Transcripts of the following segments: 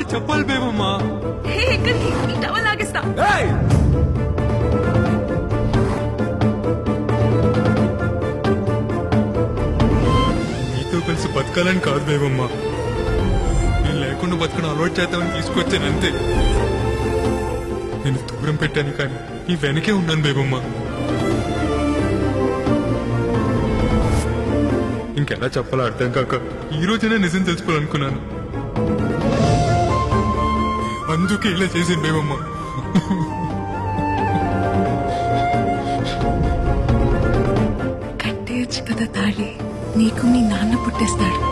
చెప్పాలి బేబమ్మా హే ఎక్కడికి ఈ టవల్ లాగేస్తా నీతో కలిసి బతకాలని కాదు బేబమ్మా నేను లేకుండా బతకడం అలవాటు చేద్దామని తీసుకొచ్చాను అంతే నేను దూరం పెట్టాను కానీ నీ వెనకే ఉన్నాను బేబమ్మా ఇంకెలా చెప్పాలో అర్థం కాక ఈ రోజైనా నిజం తెలుసుకోవాలనుకున్నాను అందుకే ఇలా చేసింది బేబమ్మా కట్టేయచ్చు కదా తాళి నీకు మీ నాన్న పుట్టేస్తాడు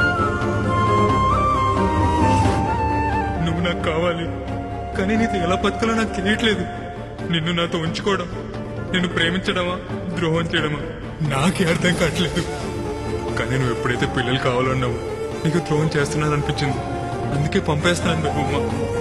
నువ్వు నాకు కావాలి కానీ నీతో ఎలా బతకాలో నాకు తెలియట్లేదు నిన్ను నాతో ఉంచుకోవడం నిన్ను ప్రేమించడమా ద్రోహం చేయడమా నాకే అర్థం కావట్లేదు కానీ నువ్వు ఎప్పుడైతే పిల్లలు కావాలన్నావు నీకు ద్రోహం చేస్తున్నాను అనిపించింది అందుకే పంపేస్తున్నాను బేబమ్మ